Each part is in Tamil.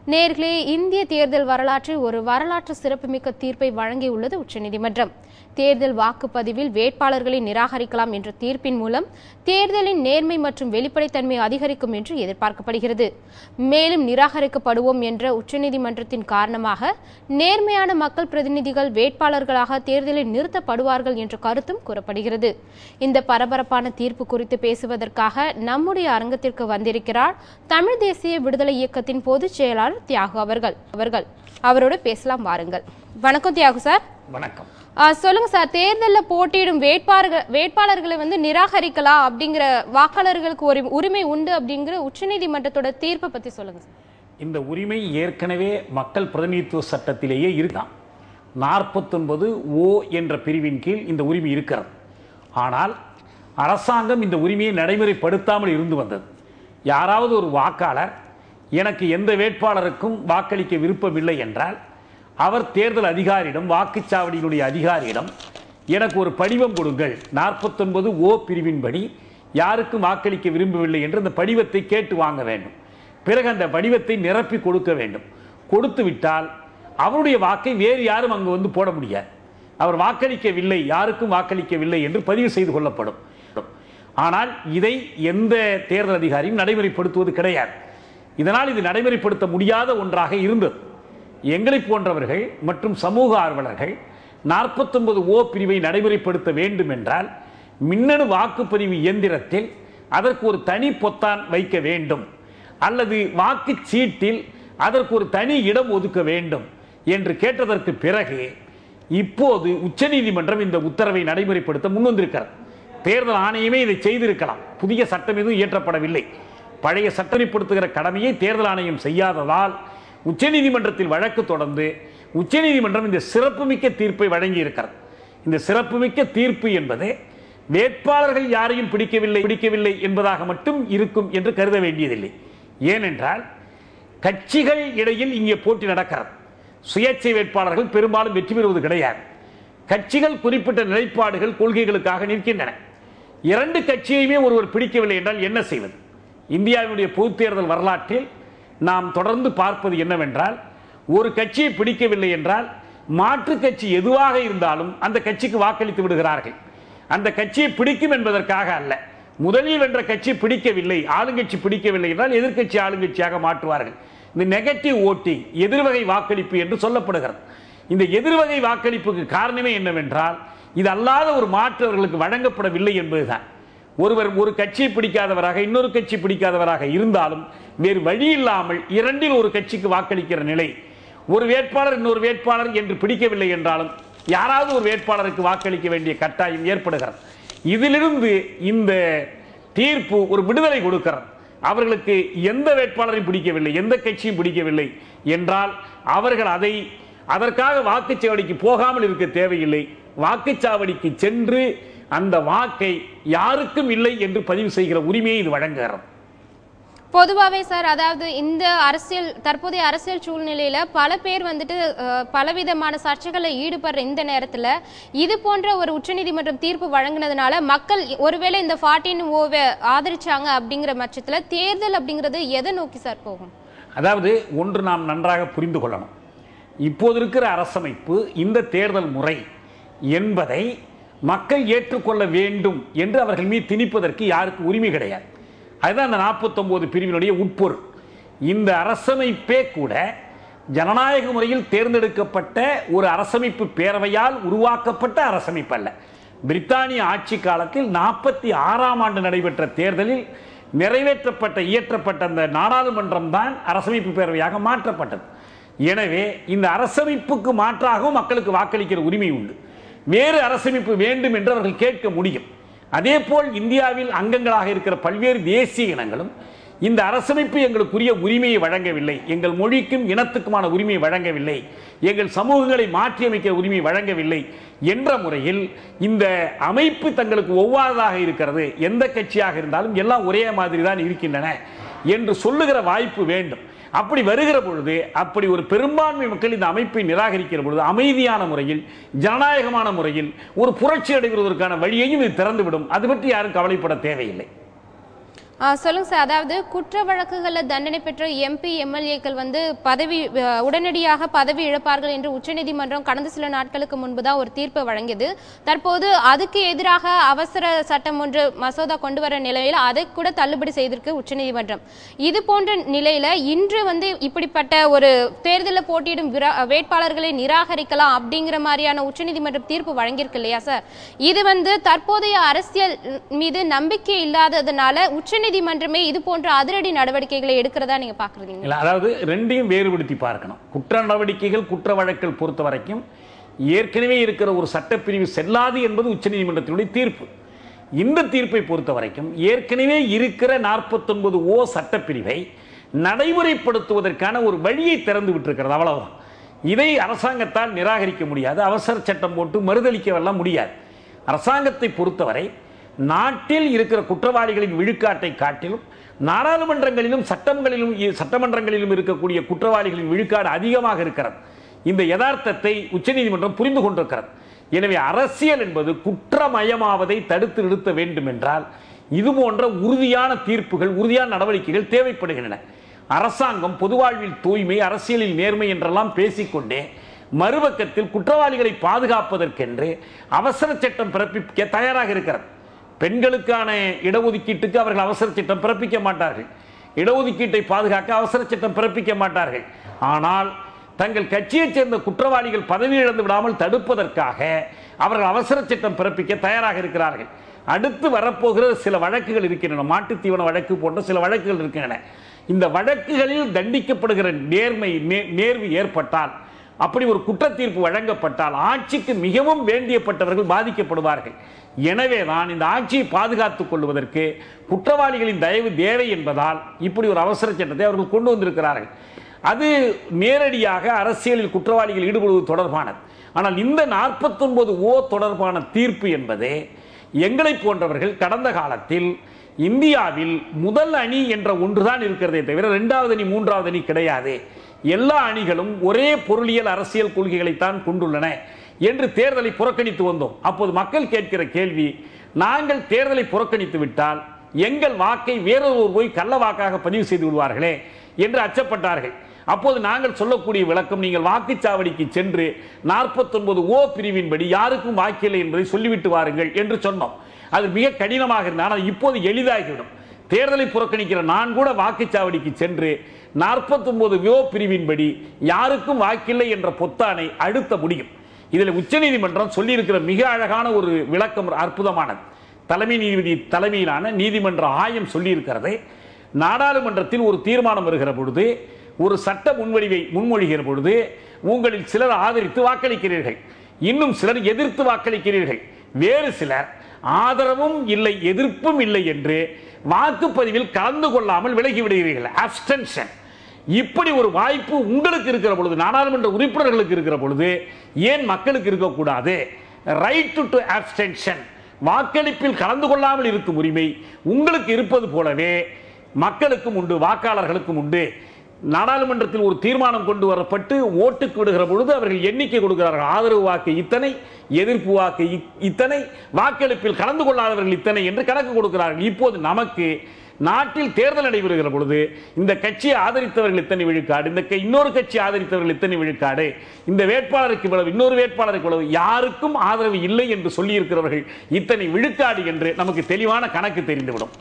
நேர்களே இந்திய தேர்தல் வரலாற்றில் ஒரு வரலாற்று சிறப்புமிக்க தீர்ப்பை வழங்கியுள்ளது உச்சநீதிமன்றம் தேர்தல் வாக்குப்பதிவில் வேட்பாளர்களை நிராகரிக்கலாம் என்ற தீர்ப்பின் மூலம் தேர்தலின் நேர்மை மற்றும் வெளிப்படைத்தன்மை அதிகரிக்கும் என்று எதிர்பார்க்கப்படுகிறது மேலும் நிராகரிக்கப்படுவோம் என்ற உச்சநீதிமன்றத்தின் காரணமாக நேர்மையான மக்கள் பிரதிநிதிகள் வேட்பாளர்களாக தேர்தலில் நிறுத்தப்படுவார்கள் என்ற கருத்தும் கூறப்படுகிறது இந்த பரபரப்பான தீர்ப்பு குறித்து பேசுவதற்காக நம்முடைய அரங்கத்திற்கு வந்திருக்கிறார் தமிழ் தேசிய விடுதலை இயக்கத்தின் பொதுச் செயலாளர் தியாகு அவர்கள் அவர்கள் அவரோடு பேசலாம் வாருங்கள் வணக்கம் தியாகு சார் வணக்கம் ஆ, சொல்லுங்க சார் தேர்தலில் போட்டியிடும் வேட்பாளர்கள் வேட்பாளர்களை வந்து நிராகரிக்கலாம் அப்படிங்கிற வாக்காளர்களுக்கு ஒரு உரிமை உண்டு அப்படிங்கிற உச்சநீதிமன்றத்தோட தீர்ப்பை பத்தி சொல்லுங்க சார் இந்த உரிமை ஏற்கனவே மக்கள் பிரதிநிதித்துவ சட்டத்திலேயே இருக்கான் நாற்பத்தொன்பது ஓ என்ற பிரிவின் கீழ் இந்த உரிமை இருக்கிறது ஆனால் அரசாங்கம் இந்த உரிமையை நடைமுறைப்படுத்தாமல் இருந்து வந்தது யாராவது ஒரு வாக்காளர் எனக்கு எந்த வேட்பாளருக்கும் வாக்களிக்க விருப்பமில்லை என்றால் அவர் தேர்தல் அதிகாரியிடம் வாக்குச்சாவடியினுடைய அதிகாரியிடம் எனக்கு ஒரு படிவம் கொடுங்கள் நாற்பத்தொன்பது ஓ பிரிவின்படி யாருக்கும் வாக்களிக்க விரும்பவில்லை என்று அந்த படிவத்தை கேட்டு வாங்க வேண்டும் பிறகு அந்த படிவத்தை நிரப்பி கொடுக்க வேண்டும் கொடுத்து விட்டால் அவருடைய வாக்கை வேறு யாரும் அங்கு வந்து போட முடியாது அவர் வாக்களிக்கவில்லை யாருக்கும் வாக்களிக்கவில்லை என்று பதிவு செய்து கொள்ளப்படும் ஆனால் இதை எந்த தேர்தல் அதிகாரியும் நடைமுறைப்படுத்துவது கிடையாது இதனால் இது நடைமுறைப்படுத்த முடியாத ஒன்றாக இருந்தது எங்களை போன்றவர்கள் மற்றும் சமூக ஆர்வலர்கள் நாற்பத்தொன்பது ஓ பிரிவை நடைமுறைப்படுத்த வேண்டும் என்றால் மின்னணு வாக்குப்பதிவு இயந்திரத்தில் அதற்கு ஒரு தனி பொத்தான் வைக்க வேண்டும் அல்லது வாக்குச் சீட்டில் அதற்கு ஒரு தனி இடம் ஒதுக்க வேண்டும் என்று கேட்டதற்கு பிறகு இப்போது உச்சநீதிமன்றம் இந்த உத்தரவை நடைமுறைப்படுத்த முன்வந்திருக்கிறது தேர்தல் ஆணையமே இதை செய்திருக்கலாம் புதிய சட்டம் எதுவும் இயற்றப்படவில்லை பழைய சட்டமைப்படுத்துகிற கடமையை தேர்தல் ஆணையம் செய்யாததால் உச்சநீதிமன்றத்தில் வழக்கு தொடர்ந்து உச்சநீதிமன்றம் இந்த சிறப்புமிக்க தீர்ப்பை வழங்கி இருக்கிறது இந்த சிறப்புமிக்க தீர்ப்பு என்பது வேட்பாளர்கள் யாரையும் பிடிக்கவில்லை பிடிக்கவில்லை என்பதாக மட்டும் இருக்கும் என்று கருத வேண்டியதில்லை ஏனென்றால் கட்சிகள் இடையில் இங்கே போட்டி நடக்கிறது சுயேட்சை வேட்பாளர்கள் பெரும்பாலும் வெற்றி பெறுவது கிடையாது கட்சிகள் குறிப்பிட்ட நிலைப்பாடுகள் கொள்கைகளுக்காக நிற்கின்றன இரண்டு கட்சியையுமே ஒருவர் பிடிக்கவில்லை என்றால் என்ன செய்வது இந்தியாவினுடைய பொதுத் தேர்தல் வரலாற்றில் நாம் தொடர்ந்து பார்ப்பது என்னவென்றால் ஒரு கட்சியை பிடிக்கவில்லை என்றால் மாற்று கட்சி எதுவாக இருந்தாலும் அந்த கட்சிக்கு வாக்களித்து விடுகிறார்கள் அந்த கட்சியை பிடிக்கும் என்பதற்காக அல்ல முதலில் வென்ற கட்சி பிடிக்கவில்லை ஆளுங்கட்சி பிடிக்கவில்லை என்றால் எதிர்க்கட்சி ஆளுங்கட்சியாக மாற்றுவார்கள் இந்த நெகட்டிவ் ஓட்டிங் எதிர்வகை வாக்களிப்பு என்று சொல்லப்படுகிறது இந்த எதிர்வகை வாக்களிப்புக்கு காரணமே என்னவென்றால் இது அல்லாத ஒரு மாற்று அவர்களுக்கு வழங்கப்படவில்லை என்பதுதான் ஒருவர் ஒரு கட்சியை பிடிக்காதவராக இன்னொரு கட்சி பிடிக்காதவராக இருந்தாலும் வேறு வழி இல்லாமல் இரண்டில் ஒரு கட்சிக்கு வாக்களிக்கிற நிலை ஒரு வேட்பாளர் இன்னொரு வேட்பாளர் என்று பிடிக்கவில்லை என்றாலும் யாராவது ஒரு வேட்பாளருக்கு வாக்களிக்க வேண்டிய கட்டாயம் ஏற்படுகிறது இதிலிருந்து இந்த தீர்ப்பு ஒரு விடுதலை கொடுக்கிறது அவர்களுக்கு எந்த வேட்பாளரையும் பிடிக்கவில்லை எந்த கட்சியும் பிடிக்கவில்லை என்றால் அவர்கள் அதை அதற்காக வாக்குச்சாவடிக்கு போகாமல் இருக்க தேவையில்லை வாக்குச்சாவடிக்கு சென்று அந்த வாக்கை யாருக்கும் இல்லை என்று பதிவு செய்கிற உரிமையை இது வழங்குகிறது பொதுவாகவே சார் அதாவது இந்த அரசியல் தற்போதைய அரசியல் சூழ்நிலையில பல பேர் வந்துட்டு அஹ், பலவிதமான சர்ச்சைகளில் ஈடுபடுற இந்த நேரத்துல இது போன்ற ஒரு உச்சநீதிமன்றம் தீர்ப்பு வழங்கினதுனால மக்கள் ஒருவேளை இந்த ஃபார்ட்டின் ஓவை ஆதரிச்சாங்க அப்படிங்கிற பட்சத்துல தேர்தல் அப்படிங்கிறது எதை நோக்கி சார் போகும் அதாவது ஒன்று நாம் நன்றாக புரிந்து கொள்ளணும் இப்போது இருக்கிற அரசமைப்பு இந்த தேர்தல் முறை என்பதை மக்கள் ஏற்றுக்கொள்ள வேண்டும் என்று அவர்கள் மீது திணிப்பதற்கு யாருக்கு உரிமை கிடையாது அதுதான் அந்த நாற்பத்தொம்போது பிரிவினுடைய உட்பொருள் இந்த அரசமைப்பே கூட ஜனநாயக முறையில் தேர்ந்தெடுக்கப்பட்ட ஒரு அரசமைப்பு பேரவையால் உருவாக்கப்பட்ட அரசமைப்பு அல்ல பிரித்தானிய ஆட்சி காலத்தில் நாற்பத்தி ஆறாம் ஆண்டு நடைபெற்ற தேர்தலில் நிறைவேற்றப்பட்ட இயற்றப்பட்ட அந்த நாடாளுமன்றம் தான் அரசமைப்பு பேரவையாக மாற்றப்பட்டது எனவே இந்த அரசமைப்புக்கு மாற்றாகவும் மக்களுக்கு வாக்களிக்கிற உரிமை உண்டு வேறு அரசமைப்பு வேண்டும் என்று அவர்கள் கேட்க முடியும் அதேபோல் இந்தியாவில் அங்கங்களாக இருக்கிற பல்வேறு தேசிய இனங்களும் இந்த அரசமைப்பு எங்களுக்குரிய உரிமையை வழங்கவில்லை எங்கள் மொழிக்கும் இனத்துக்குமான உரிமையை வழங்கவில்லை எங்கள் சமூகங்களை மாற்றியமைக்கிற உரிமையை வழங்கவில்லை என்ற முறையில் இந்த அமைப்பு தங்களுக்கு ஒவ்வாததாக இருக்கிறது எந்த கட்சியாக இருந்தாலும் எல்லாம் ஒரே மாதிரி தான் இருக்கின்றன என்று சொல்லுகிற வாய்ப்பு வேண்டும் அப்படி வருகிற பொழுது அப்படி ஒரு பெரும்பான்மை மக்கள் இந்த அமைப்பை நிராகரிக்கிற பொழுது அமைதியான முறையில் ஜனநாயகமான முறையில் ஒரு புரட்சி அடைவதற்கான வழியையும் இது திறந்துவிடும் அது பற்றி யாரும் கவலைப்பட தேவையில்லை ஆ, சொல்லுங்க சார் அதாவது குற்ற வழக்குகளில் தண்டனை பெற்ற எம்பி எம்எல்ஏக்கள் வந்து பதவி அ, உடனடியாக பதவி இழப்பார்கள் என்று உச்சநீதிமன்றம் கடந்த சில நாட்களுக்கு முன்பு தான் ஒரு தீர்ப்பு வழங்கியது தற்போது அதுக்கு எதிராக அவசர சட்டம் ஒன்று மசோதா கொண்டு வர நிலையில் அதை கூட தள்ளுபடி செய்திருக்கு உச்சநீதிமன்றம் இது போன்ற நிலையில இன்று வந்து இப்படிப்பட்ட ஒரு தேர்தலில் போட்டியிடும் விரா- வேட்பாளர்களை நிராகரிக்கலாம் அப்படிங்கிற மாதிரியான உச்சநீதிமன்றம் தீர்ப்பு வழங்கியிருக்கு இல்லையா சார் இது வந்து தற்போதைய அரசியல் மீது நம்பிக்கை இல்லாததுனால உச்சநீதிமன்றமே இது போன்ற அதிரடி நடவடிக்கைகளை எடுக்கிறதா நீங்க பாக்குறீங்க இல்ல அதாவது ரெண்டையும் வேறுபடுத்தி பார்க்கணும் குற்ற நடவடிக்கைகள் குற்ற வழக்கல் பொறுத்த வரைக்கும் ஏற்கனவே இருக்கிற ஒரு சட்டப்பிரிவு செல்லாது என்பது உச்சநீதிமன்றத்தினுடைய தீர்ப்பு இந்த தீர்ப்பை பொறுத்த வரைக்கும் ஏற்கனவே இருக்கிற நாற்பத்தொன்பது ஓ சட்டப்பிரிவை நடைமுறைப்படுத்துவதற்கான ஒரு வழியை திறந்து விட்டிருக்கிறது அவ்வளவுதான் இதை அரசாங்கத்தால் நிராகரிக்க முடியாது அவசர சட்டம் போட்டு மறுதளிக்கவெல்லாம் முடியாது அரசாங்கத்தை பொறுத்தவரை நாட்டில் இருக்கிற குற்றவாளிகளின் விழுக்காட்டை காட்டிலும் நாடாளுமன்றங்களிலும் சட்டங்களிலும் சட்டமன்றங்களிலும் இருக்கக்கூடிய குற்றவாளிகளின் விழுக்காடு அதிகமாக இருக்கிறது இந்த யதார்த்தத்தை உச்சநீதிமன்றம் புரிந்து கொண்டிருக்கிறது எனவே அரசியல் என்பது குற்றமயமாவதை தடுத்து நிறுத்த வேண்டும் என்றால் இது போன்ற உறுதியான தீர்ப்புகள் உறுதியான நடவடிக்கைகள் தேவைப்படுகின்றன அரசாங்கம் பொது வாழ்வில் தூய்மை அரசியலில் நேர்மை என்றெல்லாம் பேசிக்கொண்டே மறுபக்கத்தில் குற்றவாளிகளை பாதுகாப்பதற்கென்று அவசர சட்டம் பிறப்பிக்க தயாராக இருக்கிறது பெண்களுக்கான இடஒதுக்கீட்டுக்கு அவர்கள் அவசர சட்டம் பிறப்பிக்க மாட்டார்கள் இடஒதுக்கீட்டை பாதுகாக்க அவசர சட்டம் பிறப்பிக்க மாட்டார்கள் ஆனால் தங்கள் கட்சியைச் சேர்ந்த குற்றவாளிகள் பதவி இழந்து விடாமல் தடுப்பதற்காக அவர்கள் அவசர சட்டம் பிறப்பிக்க தயாராக இருக்கிறார்கள் அடுத்து வரப்போகிற சில வழக்குகள் இருக்கின்றன மாட்டுத் தீவன வழக்கு போன்ற சில வழக்குகள் இருக்கின்றன இந்த வழக்குகளில் தண்டிக்கப்படுகிற நேர்மை நே- நேர்வு ஏற்பட்டால் அப்படி ஒரு குற்றத்தீர்ப்பு வழங்கப்பட்டால் ஆட்சிக்கு மிகவும் வேண்டியப்பட்டவர்கள் பாதிக்கப்படுவார்கள் எனவே தான் இந்த ஆட்சியை பாதுகாத்துக் கொள்வதற்கு குற்றவாளிகளின் தயவு தேவை என்பதால் இப்படி ஒரு அவசர சட்டத்தை அவர்கள் கொண்டு வந்திருக்கிறார்கள் அது நேரடியாக அரசியலில் குற்றவாளிகள் ஈடுபடுவது தொடர்பானது ஆனால் இந்த 49 ஓ தொடர்பான தீர்ப்பு என்பது எங்களை போன்றவர்கள் கடந்த காலத்தில் இந்தியாவில் முதல் அணி என்ற ஒன்றுதான் இருக்கிறதே தவிர இரண்டாவது அணி மூன்றாவது அணி கிடையாது எல்லா அணிகளும் ஒரே பொருளியல் அரசியல் கொள்கைகளைத்தான் கொண்டுள்ளன என்று தேர்தலை புறக்கணித்து வந்தோம் அப்போது மக்கள் கேட்கிற கேள்வி நாங்கள் தேர்தலை புறக்கணித்து விட்டால் எங்கள் வாக்கை வேறொருவர் போய் கள்ள வாக்காக பதிவு செய்து விடுவார்களே என்று அச்சப்பட்டார்கள் அப்போது நாங்கள் சொல்லக்கூடிய விளக்கம் நீங்கள் வாக்குச்சாவடிக்கு சென்று 49 ஓ பிரிவின்படி யாருக்கும் வாக்கில்லை என்பதை சொல்லிவிட்டு வாருங்கள் என்று சொன்னோம் அது மிக கடினமாக இருந்தது ஆனால் இப்போது எளிதாகிவிடும் தேர்தலை புறக்கணிக்கிற நான் கூட வாக்குச்சாவடிக்கு சென்று 49 ஓ பிரிவின்படி யாருக்கும் வாக்கில்லை என்ற பொத்தானை அழுத்த முடியும் இதில் உச்சநீதிமன்றம் சொல்லியிருக்கிற மிக அழகான ஒரு விளக்கம் அற்புதமானது தலைமை நீதிபதி தலைமையிலான நீதிமன்ற ஆயம் சொல்லியிருக்கிறது நாடாளுமன்றத்தில் ஒரு தீர்மானம் வருகிற பொழுது ஒரு சட்ட முன்வடிவை முன்மொழிகிற பொழுது உங்களில் சிலர் ஆதரித்து வாக்களிக்கிறீர்கள் இன்னும் சிலர் எதிர்த்து வாக்களிக்கிறீர்கள் வேறு சிலர் ஆதரவும் இல்லை எதிர்ப்பும் இல்லை என்று வாக்குப்பதிவில் கலந்து கொள்ளாமல் விலகி விடுகிறீர்கள் அப்டென்ஷன் இப்படி ஒரு வாய்ப்பு உங்களுக்கு இருக்கிற பொழுது நாடாளுமன்ற உறுப்பினர்களுக்கு இருக்கிற பொழுது ஏன் மக்களுக்கு இருக்கக்கூடாது ரைட் டு அப்டென்ஷன் வாக்களிப்பில் கலந்து கொள்ளாமல் இருக்கும் உரிமை உங்களுக்கு இருப்பது போலவே மக்களுக்கும் உண்டு வாக்காளர்களுக்கும் உண்டு நாடாளுமன்றத்தில் ஒரு தீர்மானம் கொண்டு வரப்பட்டு ஓட்டுக்கு விடுகிற பொழுது அவர்கள் எண்ணிக்கை கொடுக்கிறார்கள் ஆதரவு வாக்கு இத்தனை எதிர்ப்பு வாக்கு இ- இத்தனை வாக்களிப்பில் கலந்து கொள்ளாதவர்கள் இத்தனை என்று கணக்கு கொடுக்கிறார்கள் இப்போது நமக்கு நாட்டில் தேர்தல் நடைபெறுகிற பொழுது இந்த கட்சியை ஆதரித்தவர்கள் இத்தனை விழுக்காடு இந்த க- இன்னொரு கட்சி ஆதரித்தவர்கள் இத்தனை விழுக்காடு இந்த வேட்பாளருக்கு இவ்வளவு இன்னொரு வேட்பாளருக்கு இவ்வளவு யாருக்கும் ஆதரவு இல்லை என்று சொல்லியிருக்கிறவர்கள் இத்தனை விழுக்காடு என்று நமக்கு தெளிவான கணக்கு தெரிந்துவிடும்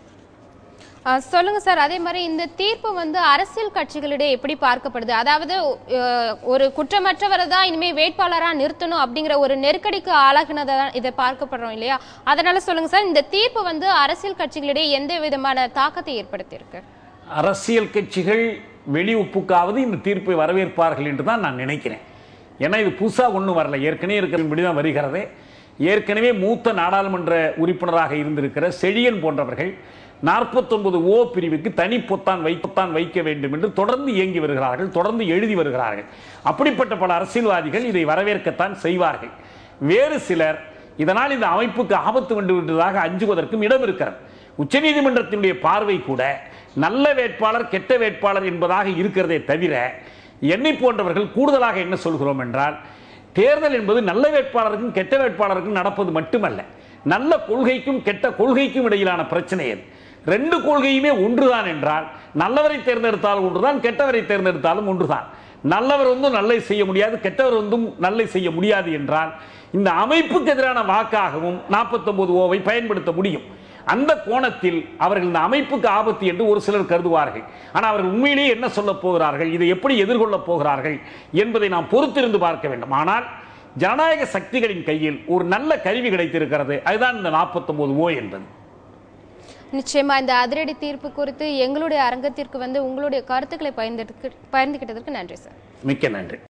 அஹ், சொல்லுங்க சார் அதே மாதிரி இந்த தீர்ப்பு வந்து அரசியல் கட்சிகளிடையே எப்படி பார்க்கப்படுது அதாவது அஹ், ஒரு குற்றமற்றவரை தான் இனிமே வேட்பாளரா நிறுத்தணும் அப்படிங்கிற ஒரு நெருக்கடிக்கு ஆளாகினதை தான் இதை பார்க்கப்படுறோம் இல்லையா அதனால சொல்லுங்க சார் இந்த தீர்ப்பு வந்து அரசியல் கட்சிகளிடையே எந்த விதமான தாக்கத்தை ஏற்படுத்தியிருக்கு அரசியல் கட்சிகள் வெளி ஒப்புக்காவது இந்த தீர்ப்பை வரவேற்பார்கள் என்று தான் நான் நினைக்கிறேன் ஏன்னா இது புதுசாக ஒன்றும் வரல ஏற்கனவே இருக்கிறபடி தான் வருகிறது ஏற்கனவே மூத்த நாடாளுமன்ற உறுப்பினராக இருந்திருக்கிற செழியன் போன்றவர்கள் 49 ஓ பிரிவுக்கு தனி பொத்தான் வைத்தான் வைக்க வேண்டும் என்று தொடர்ந்து இயங்கி வருகிறார்கள் தொடர்ந்து எழுதி வருகிறார்கள் அப்படிப்பட்ட பல அரசியல்வாதிகள் இதை வரவேற்கத்தான் செய்வார்கள் வேறு சிலர் இதனால் இந்த அமைப்புக்கு ஆபத்து வந்து விட்டதாக அஞ்சுவதற்கும் இடம் இருக்கிறது உச்சநீதிமன்றத்தினுடைய பார்வை கூட நல்ல வேட்பாளர் கெட்ட வேட்பாளர் என்பதாக இருக்கிறதே தவிர என்னை போன்றவர்கள் கூடுதலாக என்ன சொல்கிறோம் என்றால் தேர்தல் என்பது நல்ல வேட்பாளருக்கும் கெட்ட வேட்பாளருக்கும் நடப்பது மட்டுமல்ல நல்ல கொள்கைக்கும் கெட்ட கொள்கைக்கும் இடையிலான பிரச்சனை அது ரெண்டு கொள்கையுமே ஒன்றுதான் என்றால் நல்லவரை தேர்ந்தெடுத்தாலும் ஒன்றுதான் கெட்டவரை தேர்ந்தெடுத்தாலும் ஒன்றுதான் நல்லவர் வந்து நல்லை செய்ய முடியாது கெட்டவர் வந்தும் நல்லை செய்ய முடியாது என்றால் இந்த அமைப்புக்கு எதிரான வாக்காகவும் 49 ஓவை பயன்படுத்த முடியும் அந்த கோணத்தில் அவர்கள் இந்த அமைப்புக்கு ஆபத்து என்று ஒரு சிலர் கருதுவார்கள் ஆனால் அவர்கள் உண்மையிலேயே என்ன சொல்லப் போகிறார்கள் இதை எப்படி எதிர்கொள்ளப் போகிறார்கள் என்பதை நாம் பொறுத்திருந்து பார்க்க வேண்டும் ஆனால் ஜனநாயக சக்திகளின் கையில் ஒரு நல்ல கருவி கிடைத்திருக்கிறது அதுதான் இந்த 49 ஓ என்பது நிச்சயமா இந்த அதிரடி தீர்ப்பு குறித்து எங்களுடைய அரங்கத்திற்கு வந்து உங்களுடைய கருத்துக்களை பயந்து பகிர்ந்துகிட்டதற்கு நன்றி சார் மிக்க நன்றி